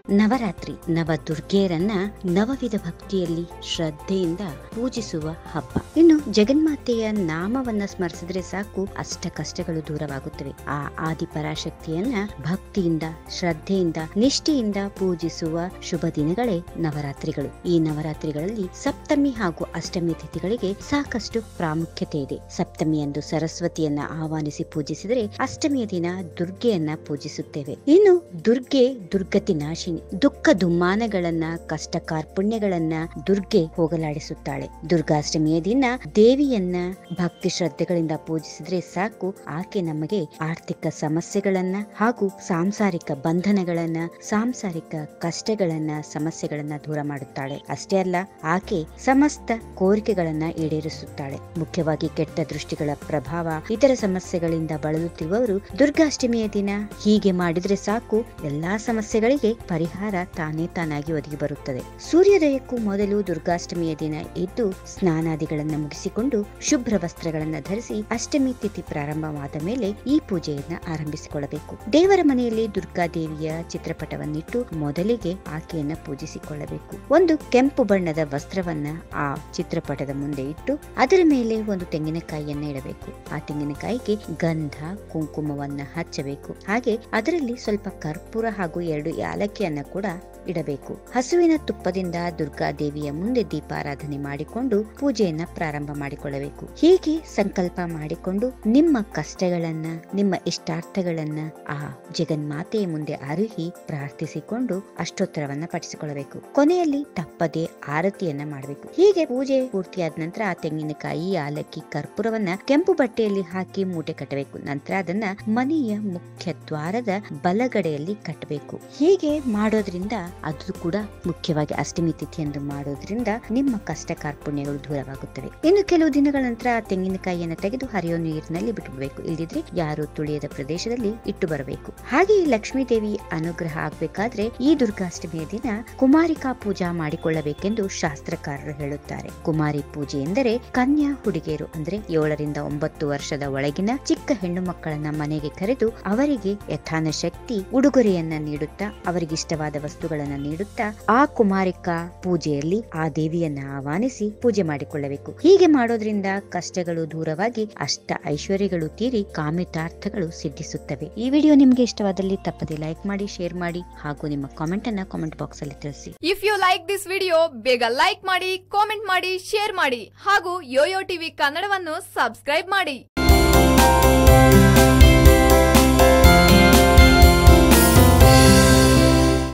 ನವರಾತ್ರಿ ನವ ದುರ್ಗೆಯರನ್ನ ನವವಿಧ ಭಕ್ತಿಯಲ್ಲಿ ಶ್ರದ್ಧೆಯಿಂದ ಪೂಜಿಸುವ ಹಬ್ಬ ಇನ್ನು ಜಗನ್ಮಾತೆಯ ನಾಮವನ್ನ ಸ್ಮರಿಸಿದ್ರೆ ಸಾಕು ಅಷ್ಟ ಕಷ್ಟಗಳು ದೂರವಾಗುತ್ತವೆ ಆ ಆದಿ ಪರಾಶಕ್ತಿಯನ್ನ ಭಕ್ತಿಯಿಂದ ಶ್ರದ್ಧೆಯಿಂದ ನಿಷ್ಠೆಯಿಂದ ಪೂಜಿಸುವ ಶುಭ ದಿನಗಳೇ ನವರಾತ್ರಿಗಳು ಈ ನವರಾತ್ರಿಗಳಲ್ಲಿ ಸಪ್ತಮಿ ಹಾಗೂ ಅಷ್ಟಮಿ ತಿಥಿಗಳಿಗೆ ಸಾಕಷ್ಟು ಪ್ರಾಮುಖ್ಯತೆ ಇದೆ ಸಪ್ತಮಿಯಂದು ಸರಸ್ವತಿಯನ್ನ ಆಹ್ವಾನಿಸಿ ಪೂಜಿಸಿದರೆ ಅಷ್ಟಮಿಯ ದಿನ ದುರ್ಗೆಯನ್ನ ಪೂಜಿಸುತ್ತೇವೆ ಇನ್ನು ದುರ್ಗೆ ದುರ್ಗತಿ ನಾಶಿನಿ ದುಃಖ ದುಮ್ಮಾನಗಳನ್ನ ಕಷ್ಟ ಕಾರ್ಪುಣ್ಯಗಳನ್ನ ದುರ್ಗೆ ಹೋಗಲಾಡಿಸುತ್ತಾಳೆ ದುರ್ಗಾಷ್ಟಮಿಯ ದಿನ ದೇವಿಯನ್ನ ಭಕ್ತಿ ಶ್ರದ್ಧೆಗಳಿಂದ ಪೂಜಿಸಿದ್ರೆ ಸಾಕು ಆಕೆ ನಮಗೆ ಆರ್ಥಿಕ ಸಮಸ್ಯೆಗಳನ್ನ ಹಾಗೂ ಸಾಂಸಾರಿಕ ಬಂಧನಗಳನ್ನ ಸಾಂಸಾರಿಕ ಕಷ್ಟಗಳನ್ನ ಸಮಸ್ಯೆಗಳನ್ನ ದೂರ ಮಾಡುತ್ತಾಳೆ ಅಷ್ಟೇ ಅಲ್ಲ ಆಕೆ ಸಮಸ್ತ ಕೋರಿಕೆಗಳನ್ನ ಈಡೇರಿಸುತ್ತಾಳೆ ಮುಖ್ಯವಾಗಿ ಕೆಟ್ಟ ದೃಷ್ಟಿಗಳ ಪ್ರಭಾವ ಇತರ ಸಮಸ್ಯೆಗಳಿಂದ ಬಳಲುತ್ತಿರುವವರು ದುರ್ಗಾಷ್ಟಮಿಯ ದಿನ ಹೀಗೆ ಮಾಡಿದ್ರೆ ಸಾಕು ಎಲ್ಲಾ ಸಮಸ್ಯೆಗಳಿಗೆ ಪರಿಹಾರ ತಾನೇ ತಾನಾಗಿ ಒದಗಿ ಬರುತ್ತದೆ ಸೂರ್ಯೋದಯಕ್ಕೂ ಮೊದಲು ದುರ್ಗಾಷ್ಟಮಿಯ ದಿನ ಎದ್ದು ಸ್ನಾನಾದಿಗಳನ್ನ ಮುಗಿಸಿಕೊಂಡು ಶುಭ್ರ ವಸ್ತ್ರಗಳನ್ನ ಧರಿಸಿ ಅಷ್ಟಮಿ ತಿಥಿ ಪ್ರಾರಂಭವಾದ ಮೇಲೆ ಈ ಪೂಜೆಯನ್ನ ಆರಂಭಿಸಿಕೊಳ್ಳಬೇಕು ದೇವರ ಮನೆಯಲ್ಲಿ ದುರ್ಗಾದೇವಿಯ ಚಿತ್ರಪಟವನ್ನಿಟ್ಟು ಮೊದಲಿಗೆ ಆಕೆಯನ್ನ ಪೂಜಿಸಿಕೊಳ್ಳಬೇಕು ಒಂದು ಕೆಂಪು ಬಣ್ಣದ ವಸ್ತ್ರವನ್ನ ಆ ಚಿತ್ರಪಟದ ಮುಂದೆ ಇಟ್ಟು ಅದರ ಮೇಲೆ ಒಂದು ತೆಂಗಿನಕಾಯಿಯನ್ನ ಇಡಬೇಕು ಆ ತೆಂಗಿನಕಾಯಿಗೆ ಗಂಧ ಕುಂಕುಮವನ್ನ ಹಚ್ಚಬೇಕು ಹಾಗೆ ಅದರಲ್ಲಿ ಸ್ವಲ್ಪ ಕರ್ಪೂರ ಹಾಗೂ ಎರಡು ಯಾಲಕ್ಕಿಯನ್ನ ಕೂಡ ಇಡಬೇಕು ಹಸುವಿನ ತುಪ್ಪದಿಂದ ದುರ್ಗಾ ದೇವಿಯ ಮುಂದೆ ದೀಪಾರಾಧನೆ ಮಾಡಿಕೊಂಡು ಪೂಜೆಯನ್ನ ಪ್ರಾರಂಭ ಮಾಡಿಕೊಳ್ಳಬೇಕು ಹೀಗೆ ಸಂಕಲ್ಪ ಮಾಡಿಕೊಂಡು ನಿಮ್ಮ ಕಷ್ಟಗಳನ್ನ ನಿಮ್ಮ ಇಷ್ಟಾರ್ಥಗಳನ್ನ ಆ ಜಗನ್ಮಾತೆಯ ಮುಂದೆ ಅರುಹಿ ಪ್ರಾರ್ಥಿಸಿಕೊಂಡು ಅಷ್ಟೋತ್ತರವನ್ನ ಪಠಿಸಿಕೊಳ್ಳಬೇಕು ಕೊನೆಯಲ್ಲಿ ತಪ್ಪದೆ ಆರತಿಯನ್ನ ಮಾಡಬೇಕು ಹೀಗೆ ಪೂಜೆ ಪೂರ್ತಿಯಾದ ನಂತರ ಆ ತೆಂಗಿನಕಾಯಿ ಯಾಲಕ್ಕಿ ಕರ್ಪೂರವನ್ನ ಕೆಂಪು ಬಟ್ಟೆಯಲ್ಲಿ ಹಾಕಿ ಮೂಟೆ ಕಟ್ಟಬೇಕು ನಂತರ ಅದನ್ನ ಮನೆಯ ಮುಖ್ಯ ದ್ವಾರದ ಬಲಗಡೆಯಲ್ಲಿ ಕಟ್ಟಬೇಕು ಹೀಗೆ ಮಾಡೋದ್ರಿಂದ ಅದು ಕೂಡ ಮುಖ್ಯವಾಗಿ ಅಷ್ಟಮಿ ತಿಥಿಯಂದು ಮಾಡೋದ್ರಿಂದ ನಿಮ್ಮ ಕಷ್ಟ ಕಾರ್ಪುಣ್ಯಗಳು ದೂರವಾಗುತ್ತವೆ ಇನ್ನು ಕೆಲವು ದಿನಗಳ ನಂತರ ಆ ತೆಂಗಿನಕಾಯಿಯನ್ನು ತೆಗೆದು ಹರಿಯೋ ನೀರಿನಲ್ಲಿ ಬಿಟ್ಟುಬಿಡಬೇಕು ಇಲ್ಲದಿದ್ರೆ ಯಾರು ತುಳಿಯದ ಪ್ರದೇಶದಲ್ಲಿ ಇಟ್ಟು ಬರಬೇಕು ಹಾಗೆ ಈ ಲಕ್ಷ್ಮೀ ದೇವಿ ಅನುಗ್ರಹ ಆಗ್ಬೇಕಾದ್ರೆ ಈ ದುರ್ಗಾಷ್ಟಮಿಯ ದಿನ ಕುಮಾರಿಕಾ ಪೂಜಾ ಮಾಡಿಕೊಳ್ಳಬೇಕೆಂದು ಶಾಸ್ತ್ರಕಾರರು ಹೇಳುತ್ತಾರೆ ಕುಮಾರಿ ಪೂಜೆ ಎಂದರೆ ಕನ್ಯಾ ಹುಡುಗಿಯರು ಅಂದ್ರೆ ಏಳರಿಂದ ಒಂಬತ್ತು ವರ್ಷದ ಒಳಗಿನ ಚಿಕ್ಕ ಹೆಣ್ಣು ಮಕ್ಕಳನ್ನ ಮನೆಗೆ ಕರೆದು ಅವರಿಗೆ ಯಥಾನ ಶಕ್ತಿ ಉಡುಗೊರೆಯನ್ನ ನೀಡುತ್ತಾ ಅವರಿಗೆ ಇಷ್ಟವಾದ ವಸ್ತುಗಳನ್ನ ನೀಡುತ್ತಾ ಆ ಕುಮಾರಿಕಾ ಪೂಜೆಯಲ್ಲಿ ಆ ದೇವಿಯನ್ನ ಆಹ್ವಾನಿಸಿ ಪೂಜೆ ಮಾಡಿಕೊಳ್ಳಬೇಕು ಹೀಗೆ ಮಾಡೋದ್ರಿಂದ ಕಷ್ಟಗಳು ದೂರವಾಗಿ ಅಷ್ಟ ಐಶ್ವರ್ಯಗಳು ತೀರಿ ಕಾಮಿತಾರ್ಥಗಳು ಸಿದ್ಧಿಸುತ್ತವೆ ಈ ವಿಡಿಯೋ ನಿಮ್ಗೆ ಇಷ್ಟವಾದಲ್ಲಿ ತಪ್ಪದೆ ಲೈಕ್ ಮಾಡಿ ಶೇರ್ ಮಾಡಿ ಹಾಗೂ ನಿಮ್ಮ ಕಾಮೆಂಟ್ ಅನ್ನ ಕಾಮೆಂಟ್ ಬಾಕ್ಸ್ ಅಲ್ಲಿ ತಿಳಿಸಿ if you like this video ಬೇಗ ಲೈಕ್ ಮಾಡಿ ಕಾಮೆಂಟ್ ಮಾಡಿ ಶೇರ್ ಮಾಡಿ ಹಾಗೂ ಯೋಯೋ ಟಿವಿ ಕನ್ನಡವನ್ನು ಸಬ್ಸ್ಕ್ರೈಬ್ ಮಾಡಿ